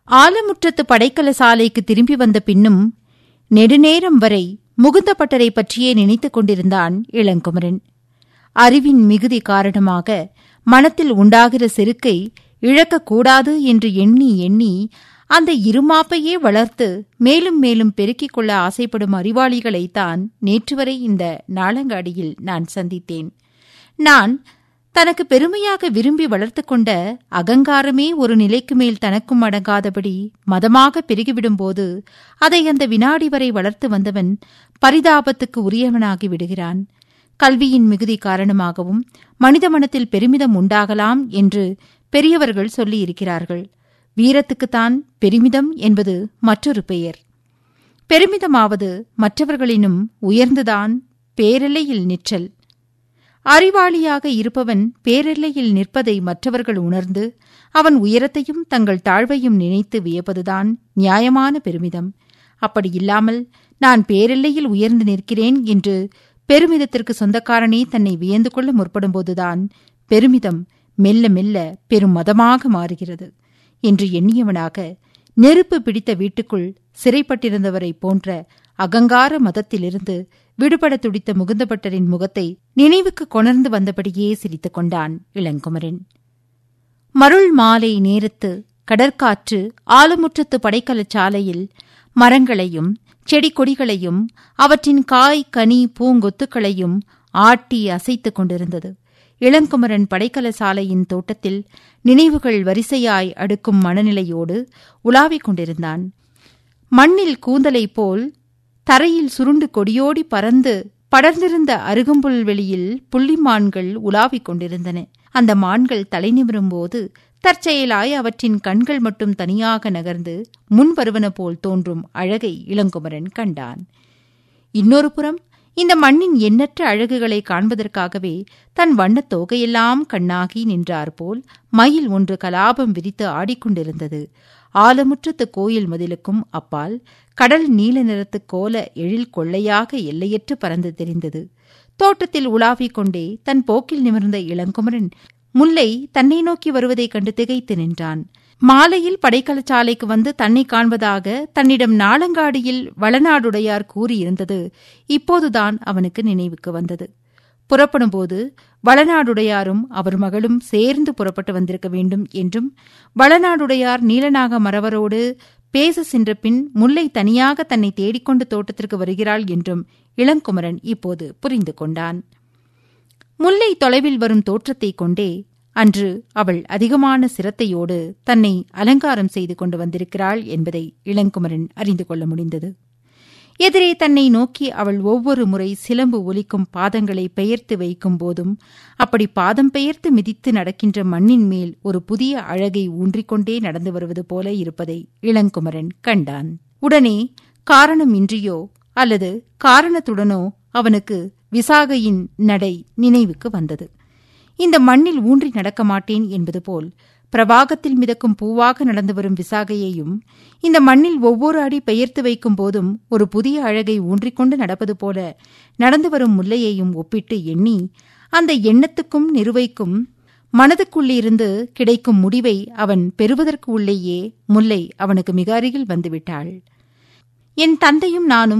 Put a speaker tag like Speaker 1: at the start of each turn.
Speaker 1: ஆலமுற்றத்து படைக்கல சாலைக்கு திரும்பி வந்த பின்னும் நெடுநேரம் வரை முகுந்தப்பட்டரை பற்றியே நினைத்துக் கொண்டிருந்தான் இளங்குமரன் அறிவின் மிகுதி காரணமாக மனத்தில் உண்டாகிற செருக்கை இழக்கக்கூடாது என்று எண்ணி எண்ணி அந்த இருமாப்பையே வளர்த்து மேலும் மேலும் பெருக்கிக் கொள்ள ஆசைப்படும் அறிவாளிகளைத்தான் நேற்று வரை இந்த நாளங்காடியில் நான் சந்தித்தேன் நான் தனக்கு பெருமையாக விரும்பி வளர்த்து கொண்ட அகங்காரமே ஒரு நிலைக்கு மேல் தனக்கும் அடங்காதபடி மதமாக பெருகிவிடும்போது அதை அந்த வினாடி வரை வளர்த்து வந்தவன் பரிதாபத்துக்கு உரியவனாகி விடுகிறான் கல்வியின் மிகுதி காரணமாகவும் மனித மனத்தில் பெருமிதம் உண்டாகலாம் என்று பெரியவர்கள் சொல்லியிருக்கிறார்கள் வீரத்துக்குத்தான் பெருமிதம் என்பது மற்றொரு பெயர் பெருமிதமாவது மற்றவர்களினும் உயர்ந்துதான் பேரெல்லையில் நிற்றல் அறிவாளியாக இருப்பவன் பேரெல்லையில் நிற்பதை மற்றவர்கள் உணர்ந்து அவன் உயரத்தையும் தங்கள் தாழ்வையும் நினைத்து வியப்பதுதான் நியாயமான பெருமிதம் அப்படி இல்லாமல் நான் பேரெல்லையில் உயர்ந்து நிற்கிறேன் என்று பெருமிதத்திற்கு சொந்தக்காரனே தன்னை வியந்து கொள்ள முற்படும்போதுதான் பெருமிதம் மெல்ல மெல்ல பெரும் மதமாக மாறுகிறது என்று எண்ணியவனாக நெருப்பு பிடித்த வீட்டுக்குள் சிறைப்பட்டிருந்தவரைப் போன்ற அகங்கார மதத்திலிருந்து விடுபட துடித்த முகுந்தபட்டரின் முகத்தை நினைவுக்கு கொணர்ந்து வந்தபடியே சிரித்துக் கொண்டான் இளங்குமரன் மருள் மாலை நேரத்து கடற்காற்று ஆலமுற்றத்து படைக்கலச் சாலையில் மரங்களையும் செடி கொடிகளையும் அவற்றின் காய் கனி பூங்கொத்துக்களையும் ஆட்டி அசைத்துக் கொண்டிருந்தது இளங்குமரன் படைக்கல சாலையின் தோட்டத்தில் நினைவுகள் வரிசையாய் அடுக்கும் மனநிலையோடு உலாவிக் கொண்டிருந்தான் மண்ணில் கூந்தலைப் போல் தரையில் சுருண்டு கொடியோடி பறந்து படர்ந்திருந்த அருகம்புல் வெளியில் புள்ளிமான்கள் உலாவிக் கொண்டிருந்தன அந்த மான்கள் தலை நிமிரும்போது தற்செயலாய் அவற்றின் கண்கள் மட்டும் தனியாக நகர்ந்து முன் வருவன போல் தோன்றும் அழகை இளங்குமரன் கண்டான் இன்னொரு புறம் இந்த மண்ணின் எண்ணற்ற அழகுகளை காண்பதற்காகவே தன் வண்ணத் தோகையெல்லாம் கண்ணாகி நின்றார் போல் மயில் ஒன்று கலாபம் விரித்து ஆடிக்கொண்டிருந்தது ஆலமுற்றத்து கோயில் மதிலுக்கும் அப்பால் கடல் நீல நிறத்து கோல எழில் கொள்ளையாக எல்லையற்று பறந்து தெரிந்தது தோட்டத்தில் உலாவிக் கொண்டே தன் போக்கில் நிமிர்ந்த இளங்குமரன் முல்லை தன்னை நோக்கி வருவதைக் கண்டு திகைத்து நின்றான் மாலையில் படைக்கலச்சாலைக்கு வந்து தன்னை காண்பதாக தன்னிடம் நாளங்காடியில் வளநாடுடையார் கூறியிருந்தது இப்போதுதான் அவனுக்கு நினைவுக்கு வந்தது புறப்படும்போது வளநாடுடையாரும் அவர் மகளும் சேர்ந்து புறப்பட்டு வந்திருக்க வேண்டும் என்றும் வளநாடுடையார் நீலநாக மறவரோடு பேச சென்ற பின் முல்லை தனியாக தன்னை தேடிக்கொண்டு தோட்டத்திற்கு வருகிறாள் என்றும் இளங்குமரன் இப்போது புரிந்து கொண்டான் முல்லை தொலைவில் வரும் தோற்றத்தைக் கொண்டே அன்று அவள் அதிகமான சிரத்தையோடு தன்னை அலங்காரம் செய்து கொண்டு வந்திருக்கிறாள் என்பதை இளங்குமரன் அறிந்து கொள்ள முடிந்தது எதிரே தன்னை நோக்கி அவள் ஒவ்வொரு முறை சிலம்பு ஒலிக்கும் பாதங்களை பெயர்த்து வைக்கும் போதும் அப்படி பாதம் பெயர்த்து மிதித்து நடக்கின்ற மண்ணின் மேல் ஒரு புதிய அழகை ஊன்றிக்கொண்டே நடந்து வருவது போல இருப்பதை இளங்குமரன் கண்டான் உடனே காரணம் இன்றியோ அல்லது காரணத்துடனோ அவனுக்கு விசாகையின் நடை நினைவுக்கு வந்தது இந்த மண்ணில் ஊன்றி நடக்க மாட்டேன் என்பது போல் பிரபாகத்தில் மிதக்கும் பூவாக நடந்து வரும் விசாகையையும் இந்த மண்ணில் ஒவ்வொரு அடி பெயர்த்து வைக்கும் போதும் ஒரு புதிய அழகை ஊன்றிக்கொண்டு நடப்பது போல நடந்து வரும் முல்லையையும் ஒப்பிட்டு எண்ணி அந்த எண்ணத்துக்கும் நிறுவைக்கும் மனதுக்குள்ளிருந்து கிடைக்கும் முடிவை அவன் பெறுவதற்கு உள்ளேயே முல்லை அவனுக்கு மிக அருகில் வந்துவிட்டாள் என் தந்தையும் நானும்